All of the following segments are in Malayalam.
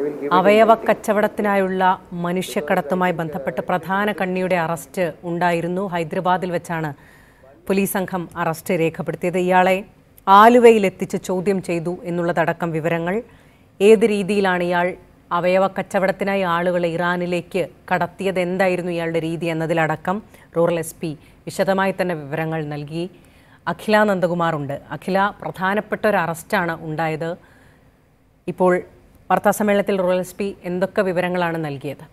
അവയവ കച്ചവടത്തിനായുള്ള മനുഷ്യക്കടത്തുമായി ബന്ധപ്പെട്ട് പ്രധാന കണ്ണിയുടെ അറസ്റ്റ് ഉണ്ടായിരുന്നു ഹൈദരാബാദിൽ വെച്ചാണ് പോലീസ് സംഘം അറസ്റ്റ് രേഖപ്പെടുത്തിയത് ഇയാളെ ആലുവയിൽ എത്തിച്ച് ചോദ്യം ചെയ്തു എന്നുള്ളതടക്കം വിവരങ്ങൾ ഏത് രീതിയിലാണ് ഇയാൾ അവയവ കച്ചവടത്തിനായി ആളുകളെ ഇറാനിലേക്ക് കടത്തിയത് എന്തായിരുന്നു ഇയാളുടെ രീതി എന്നതിലടക്കം റൂറൽ എസ് പി വിശദമായി തന്നെ വിവരങ്ങൾ നൽകി അഖില നന്ദകുമാറുണ്ട് അഖില പ്രധാനപ്പെട്ട ഒരു അറസ്റ്റാണ് ഉണ്ടായത് ഇപ്പോൾ വാർത്താസമ്മേളനത്തിൽ റൂറൽ എസ് പി എന്തൊക്കെ വിവരങ്ങളാണ് നൽകിയത്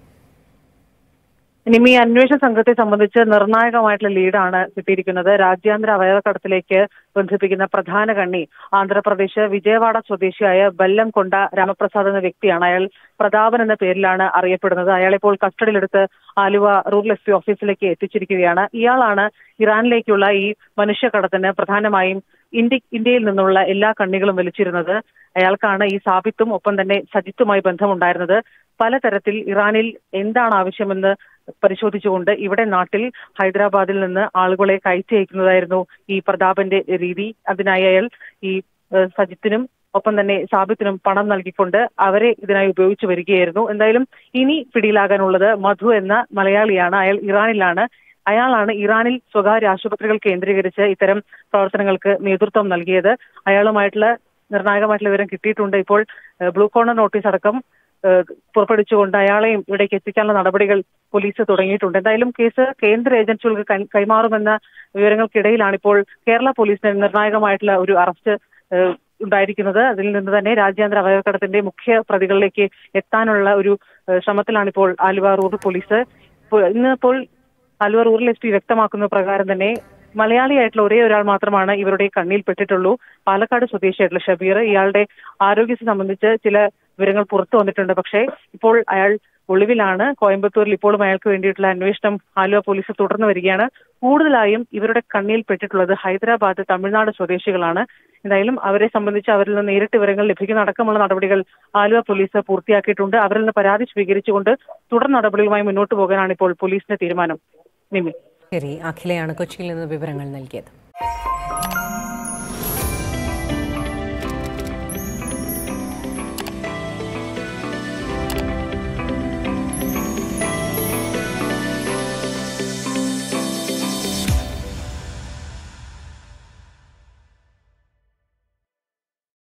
ഇനിയും ഈ അന്വേഷണ സംഘത്തെ സംബന്ധിച്ച് നിർണായകമായിട്ടുള്ള ലീഡാണ് കിട്ടിയിരിക്കുന്നത് രാജ്യാന്തര അവയവക്കടത്തിലേക്ക് ബന്ധിപ്പിക്കുന്ന പ്രധാന കണ്ണി ആന്ധ്രാപ്രദേശ് വിജയവാഡ സ്വദേശിയായ ബല്ലം കൊണ്ട രാമപ്രസാദ് എന്ന വ്യക്തിയാണ് അയാൾ പ്രതാപൻ എന്ന പേരിലാണ് അറിയപ്പെടുന്നത് അയാളെ ഇപ്പോൾ കസ്റ്റഡിയിലെടുത്ത് ആലുവ റൂറൽ എസ് പി ഓഫീസിലേക്ക് എത്തിച്ചിരിക്കുകയാണ് ഇയാളാണ് ഇറാനിലേക്കുള്ള ഈ മനുഷ്യക്കടത്തിന് പ്രധാനമായും ഇന്ത്യ ഇന്ത്യയിൽ നിന്നുള്ള എല്ലാ കണ്ണികളും വലിച്ചിരുന്നത് അയാൾക്കാണ് ഈ സാബിത്തും ഒപ്പം തന്നെ സജിത്തുമായി ബന്ധമുണ്ടായിരുന്നത് പലതരത്തിൽ ഇറാനിൽ എന്താണ് ആവശ്യമെന്ന് പരിശോധിച്ചുകൊണ്ട് ഇവിടെ നാട്ടിൽ ഹൈദരാബാദിൽ നിന്ന് ആളുകളെ കയറ്റി അയക്കുന്നതായിരുന്നു ഈ പ്രതാപന്റെ രീതി അതിനായി അയാൾ ഈ ഏഹ്, സജിത്തിനും ഒപ്പം തന്നെ സാബിത്തിനും പണം നൽകിക്കൊണ്ട് അവരെ ഇതിനായി ഉപയോഗിച്ചു വരികയായിരുന്നു എന്തായാലും ഇനി പിടിയിലാകാനുള്ളത് മധു എന്ന മലയാളിയാണ് അയാൾ ഇറാനിലാണ് അയാളാണ് ഇറാനിൽ സ്വകാര്യ ആശുപത്രികൾ കേന്ദ്രീകരിച്ച് ഇത്തരം പ്രവർത്തനങ്ങൾക്ക് നേതൃത്വം നൽകിയത് അയാളുമായിട്ടുള്ള നിർണായകമായിട്ടുള്ള വിവരം കിട്ടിയിട്ടുണ്ട് ഇപ്പോൾ ഏഹ്, ബ്ലൂ കോർണർ നോട്ടീസ് അടക്കം ഏഹ്, പുറപ്പെടുവിച്ചുകൊണ്ട് അയാളെയും ഇവിടേക്ക് എത്തിക്കാനുള്ള നടപടികൾ പോലീസ് തുടങ്ങിയിട്ടുണ്ട് എന്തായാലും കേസ് കേന്ദ്ര ഏജൻസികൾക്ക് കൈ- കൈമാറുമെന്ന വിവരങ്ങൾക്കിടയിലാണ് ഇപ്പോൾ കേരള പോലീസിന് നിർണായകമായിട്ടുള്ള ഒരു അറസ്റ്റ് ഏഹ്, ഉണ്ടായിരിക്കുന്നത് അതിൽ നിന്ന് തന്നെ രാജ്യാന്തര അവയവക്കടത്തിന്റെ മുഖ്യ പ്രതികളിലേക്ക് എത്താനുള്ള ഒരു ഏഹ്, ശ്രമത്തിലാണ് ഇപ്പോൾ ആലുവ റൂറൽ പോലീസ് ഇപ്പോൾ ഇന്ന് ഇപ്പോൾ ആലുവ റൂറൽ എസ് പി വ്യക്തമാക്കുന്ന പ്രകാരം തന്നെ മലയാളിയായിട്ടുള്ള ഒരേ ഒരാൾ മാത്രമാണ് ഇവരുടെ കണ്ണിൽ പെട്ടിട്ടുള്ളൂ പാലക്കാട് സ്വദേശിയായിട്ടുള്ള ഷബീർ ഇയാളുടെ ആരോഗ്യത്തെ സംബന്ധിച്ച് ചില വിവരങ്ങൾ പുറത്തു വന്നിട്ടുണ്ട് പക്ഷേ ഇപ്പോൾ അയാൾ ഒളിവിലാണ് കോയമ്പത്തൂരിൽ ഇപ്പോഴും അയാൾക്ക് വേണ്ടിയിട്ടുള്ള അന്വേഷണം ആലുവ പോലീസ് തുടർന്നു വരികയാണ് കൂടുതലായും ഇവരുടെ കണ്ണിൽ പെട്ടിട്ടുള്ളത് ഹൈദരാബാദ് തമിഴ്നാട് സ്വദേശികളാണ് എന്തായാലും അവരെ സംബന്ധിച്ച് അവരിൽ നിന്ന് നേരിട്ട് വിവരങ്ങൾ ലഭിക്കുന്ന അടക്കമുള്ള നടപടികൾ ആലുവ പോലീസ് പൂർത്തിയാക്കിയിട്ടുണ്ട് അവരിൽ നിന്ന് പരാതി സ്വീകരിച്ചുകൊണ്ട് തുടർ നടപടികളുമായി മുന്നോട്ട് പോകാനാണ് ഇപ്പോൾ പോലീസിന്റെ തീരുമാനം നിമി ശരി അഖിലയാണ് കൊച്ചിയിൽ നിന്ന് വിവരങ്ങൾ നൽകിയത്